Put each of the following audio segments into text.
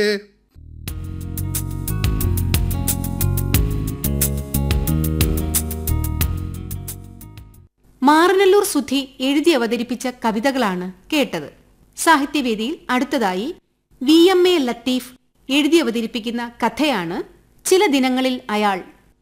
മാറനല്ലൂർ സുധി എഴുതി അവതരിപ്പിച്ച കവിതകളാണ് കേട്ടത് സാഹിത്യവേദിയിൽ അടുത്തതായി വി എം എ ലത്തീഫ് എഴുതി അവതരിപ്പിക്കുന്ന കഥയാണ് ചില ദിനങ്ങളിൽ അയാൾ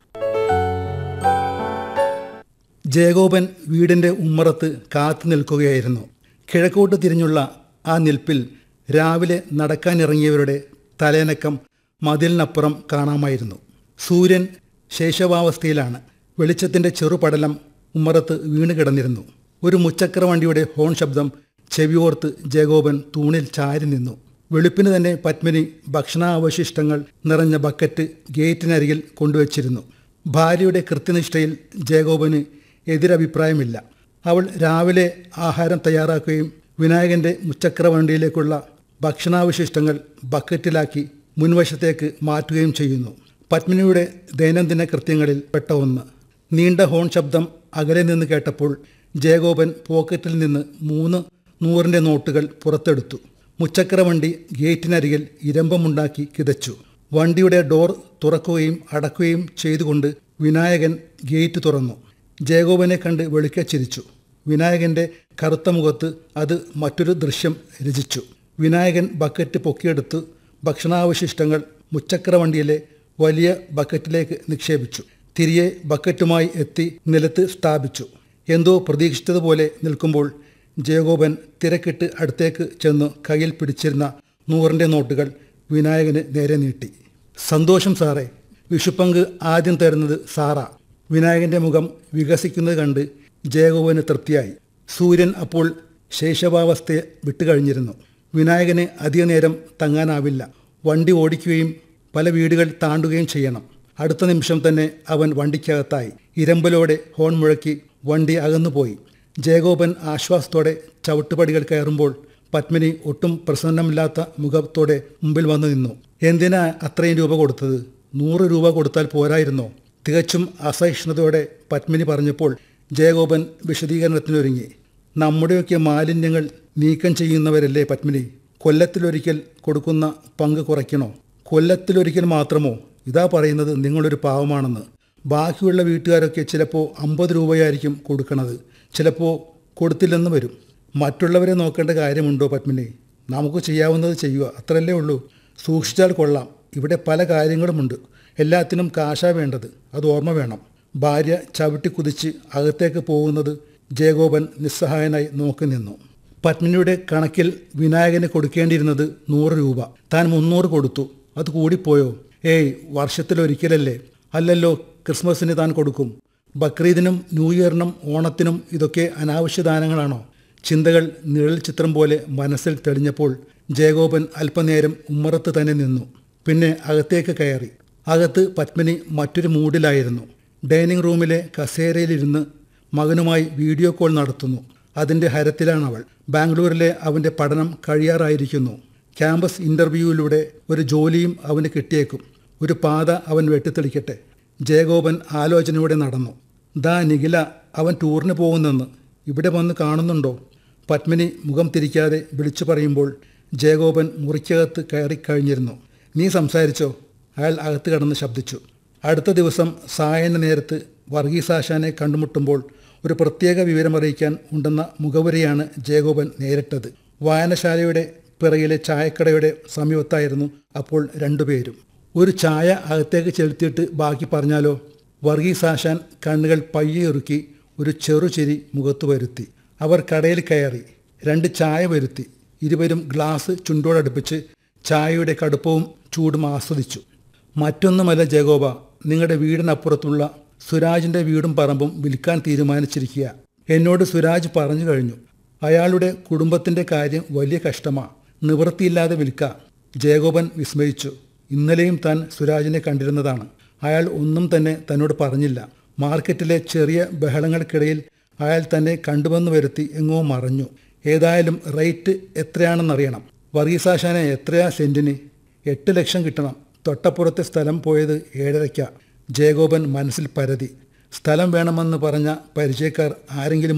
ജയഗോപൻ വീടിന്റെ ഉമ്മറത്ത് കാത്തു നിൽക്കുകയായിരുന്നു കിഴക്കോട്ട് തിരിഞ്ഞുള്ള ആ നിൽപ്പിൽ രാവിലെ നടക്കാനിറങ്ങിയവരുടെ തലേനക്കം മതിലിനപ്പുറം കാണാമായിരുന്നു സൂര്യൻ ശേഷവാവസ്ഥയിലാണ് വെളിച്ചത്തിന്റെ ചെറുപടലം ഉമ്മറത്ത് വീണ് കിടന്നിരുന്നു ഒരു മുച്ചക്ര വണ്ടിയുടെ ഹോൺ ശബ്ദം ചെവിയോർത്ത് ജയഗോപൻ തൂണിൽ ചാരി നിന്നു വെളുപ്പിന് തന്നെ പത്മിനി ഭക്ഷണാവശിഷ്ടങ്ങൾ നിറഞ്ഞ ബക്കറ്റ് ഗേറ്റിനരികിൽ കൊണ്ടുവച്ചിരുന്നു ഭാര്യയുടെ കൃത്യനിഷ്ഠയിൽ ജയഗോപന് എതിരഭിപ്രായമില്ല അവൾ രാവിലെ ആഹാരം തയ്യാറാക്കുകയും വിനായകന്റെ മുച്ചക്ര വണ്ടിയിലേക്കുള്ള ഭക്ഷണാവശിഷ്ടങ്ങൾ ബക്കറ്റിലാക്കി മുൻവശത്തേക്ക് മാറ്റുകയും ചെയ്യുന്നു പത്മിനിയുടെ ദൈനംദിന കൃത്യങ്ങളിൽ പെട്ട ഒന്ന് നീണ്ട ഹോൺ ശബ്ദം അകലെ നിന്ന് കേട്ടപ്പോൾ ജയഗോപൻ പോക്കറ്റിൽ നിന്ന് മൂന്ന് നൂറിൻ്റെ നോട്ടുകൾ പുറത്തെടുത്തു മുച്ചക്ര വണ്ടി ഗേറ്റിനരികിൽ ഇരമ്പമുണ്ടാക്കി കിതച്ചു വണ്ടിയുടെ ഡോർ തുറക്കുകയും അടക്കുകയും ചെയ്തുകൊണ്ട് വിനായകൻ ഗേറ്റ് തുറന്നു ജയഗോപനെ കണ്ട് വെളുക്കെ ചിരിച്ചു വിനായകന്റെ കറുത്ത മുഖത്ത് അത് മറ്റൊരു ദൃശ്യം രചിച്ചു വിനായകൻ ബക്കറ്റ് പൊക്കിയെടുത്ത് ഭക്ഷണാവശിഷ്ടങ്ങൾ മുച്ചക്ര വണ്ടിയിലെ വലിയ ബക്കറ്റിലേക്ക് നിക്ഷേപിച്ചു തിരികെ ബക്കറ്റുമായി എത്തി നിലത്ത് സ്ഥാപിച്ചു എന്തോ പ്രതീക്ഷിച്ചതുപോലെ നിൽക്കുമ്പോൾ ജയഗോപൻ തിരക്കിട്ട് അടുത്തേക്ക് ചെന്ന് കയ്യിൽ പിടിച്ചിരുന്ന നൂറിൻ്റെ നോട്ടുകൾ വിനായകന് നേരെ നീട്ടി സന്തോഷം സാറേ വിഷുപ്പങ്ക് ആദ്യം തരുന്നത് സാറാ വിനായകന്റെ മുഖം വികസിക്കുന്നത് കണ്ട് ജയഗോപന് തൃപ്തിയായി സൂര്യൻ അപ്പോൾ ശേഷവാവസ്ഥയെ വിട്ടുകഴിഞ്ഞിരുന്നു വിനായകന് അധിക നേരം തങ്ങാനാവില്ല വണ്ടി ഓടിക്കുകയും പല വീടുകൾ താണ്ടുകയും ചെയ്യണം അടുത്ത നിമിഷം തന്നെ അവൻ വണ്ടിക്കകത്തായി ഇരമ്പലോടെ ഹോൺ മുഴക്കി വണ്ടി അകന്നുപോയി ജയഗോപൻ ആശ്വാസത്തോടെ ചവിട്ടുപടികൾ കയറുമ്പോൾ പത്മിനി ഒട്ടും പ്രസന്നമില്ലാത്ത മുഖത്തോടെ മുമ്പിൽ വന്നു നിന്നു എന്തിനാ അത്രയും രൂപ കൊടുത്തത് നൂറ് രൂപ കൊടുത്താൽ പോരായിരുന്നോ തികച്ചും അസഹിഷ്ണുതയോടെ പത്മിനി പറഞ്ഞപ്പോൾ ജയഗോപൻ വിശദീകരണത്തിനൊരുങ്ങി നമ്മുടെയൊക്കെ മാലിന്യങ്ങൾ നീക്കം ചെയ്യുന്നവരല്ലേ പത്മിനി കൊല്ലത്തിലൊരിക്കൽ കൊടുക്കുന്ന പങ്ക് കുറയ്ക്കണോ കൊല്ലത്തിലൊരിക്കൽ മാത്രമോ ഇതാ പറയുന്നത് നിങ്ങളൊരു പാവമാണെന്ന് ബാക്കിയുള്ള വീട്ടുകാരൊക്കെ ചിലപ്പോൾ അമ്പത് രൂപയായിരിക്കും കൊടുക്കണത് ചിലപ്പോൾ കൊടുത്തില്ലെന്ന് വരും മറ്റുള്ളവരെ നോക്കേണ്ട കാര്യമുണ്ടോ പത്മിനി നമുക്ക് ചെയ്യാവുന്നത് ചെയ്യുക അത്രയല്ലേ ഉള്ളൂ സൂക്ഷിച്ചാൽ കൊള്ളാം ഇവിടെ പല കാര്യങ്ങളുമുണ്ട് എല്ലാത്തിനും കാശാ വേണ്ടത് അത് ഓർമ്മ വേണം ഭാര്യ ചവിട്ടി കുതിച്ച് അകത്തേക്ക് പോകുന്നത് ജയഗോപൻ നിസ്സഹായനായി നോക്കി നിന്നു പത്മിനിയുടെ കണക്കിൽ വിനായകന് കൊടുക്കേണ്ടിയിരുന്നത് നൂറ് രൂപ താൻ മുന്നൂറ് കൊടുത്തു അത് കൂടിപ്പോയോ ഏയ് വർഷത്തിലൊരിക്കലല്ലേ അല്ലല്ലോ ക്രിസ്മസിന് താൻ കൊടുക്കും ബക്രീദിനും ന്യൂ ഇയറിനും ഓണത്തിനും ഇതൊക്കെ അനാവശ്യ ദാനങ്ങളാണോ ചിന്തകൾ നിഴൽ ചിത്രം പോലെ മനസ്സിൽ തെളിഞ്ഞപ്പോൾ ജയഗോപൻ അല്പനേരം ഉമ്മറത്ത് തന്നെ നിന്നു പിന്നെ അകത്തേക്ക് കയറി അകത്ത് പത്മിനി മറ്റൊരു മൂഡിലായിരുന്നു ഡൈനിങ് റൂമിലെ കസേരയിലിരുന്ന് മകനുമായി വീഡിയോ കോൾ നടത്തുന്നു അതിൻ്റെ ഹരത്തിലാണ് അവൾ ബാംഗ്ലൂരിലെ അവൻ്റെ പഠനം കഴിയാറായിരിക്കുന്നു ക്യാമ്പസ് ഇൻ്റർവ്യൂവിലൂടെ ഒരു ജോലിയും അവന് കിട്ടിയേക്കും ഒരു പാത അവൻ വെട്ടിത്തെളിക്കട്ടെ ജയഗോപൻ ആലോചനയോടെ നടന്നു ദാ നിഖില അവൻ ടൂറിന് പോകുന്നെന്ന് ഇവിടെ വന്ന് കാണുന്നുണ്ടോ പത്മിനി മുഖം തിരിക്കാതെ വിളിച്ചു പറയുമ്പോൾ ജയഗോപൻ മുറിക്കകത്ത് കയറിക്കഴിഞ്ഞിരുന്നു നീ സംസാരിച്ചോ അയാൾ അകത്ത് കടന്ന് ശബ്ദിച്ചു അടുത്ത ദിവസം സായന നേരത്ത് വർഗീസാശാനെ കണ്ടുമുട്ടുമ്പോൾ ഒരു പ്രത്യേക വിവരമറിയിക്കാൻ ഉണ്ടെന്ന മുഖവരിയാണ് ജയഗോപൻ നേരിട്ടത് വായനശാലയുടെ പിറകിലെ ചായക്കടയുടെ സമീപത്തായിരുന്നു അപ്പോൾ രണ്ടുപേരും ഒരു ചായ അകത്തേക്ക് ചെലുത്തിയിട്ട് ബാക്കി പറഞ്ഞാലോ വർഗീസാശാൻ കണ്ണുകൾ പയ്യെറുക്കി ഒരു ചെറുചിരി മുഖത്ത് വരുത്തി അവർ കടയിൽ കയറി രണ്ട് ചായ വരുത്തി ഇരുവരും ഗ്ലാസ് ചുണ്ടോടടുപ്പിച്ച് ചായയുടെ കടുപ്പവും ചൂടും ആസ്വദിച്ചു മറ്റൊന്നുമല്ല ജയഗോപ നിങ്ങളുടെ വീടിനപ്പുറത്തുള്ള സുരാജിന്റെ വീടും പറമ്പും വിൽക്കാൻ തീരുമാനിച്ചിരിക്കുക എന്നോട് സുരാജ് പറഞ്ഞു കഴിഞ്ഞു അയാളുടെ കുടുംബത്തിന്റെ കാര്യം വലിയ കഷ്ടമാ നിവൃത്തിയില്ലാതെ വിൽക്ക ജയഗോപൻ വിസ്മയിച്ചു ഇന്നലെയും താൻ സുരാജിനെ കണ്ടിരുന്നതാണ് അയാൾ ഒന്നും തന്നെ തന്നോട് പറഞ്ഞില്ല മാർക്കറ്റിലെ ചെറിയ ബഹളങ്ങൾക്കിടയിൽ അയാൾ തന്നെ കണ്ടുവന്ന് വരുത്തി എങ്ങോ മറഞ്ഞു ഏതായാലും റേറ്റ് എത്രയാണെന്നറിയണം വർഗീസാശാനെ എത്രയാ സെന്റിന് എട്ട് ലക്ഷം കിട്ടണം തൊട്ടപ്പുറത്തെ സ്ഥലം പോയത് ഏഴരയ്ക്ക ജയഗോപൻ മനസ്സിൽ പരതി സ്ഥലം വേണമെന്ന് പറഞ്ഞ പരിചയക്കാർ ആരെങ്കിലും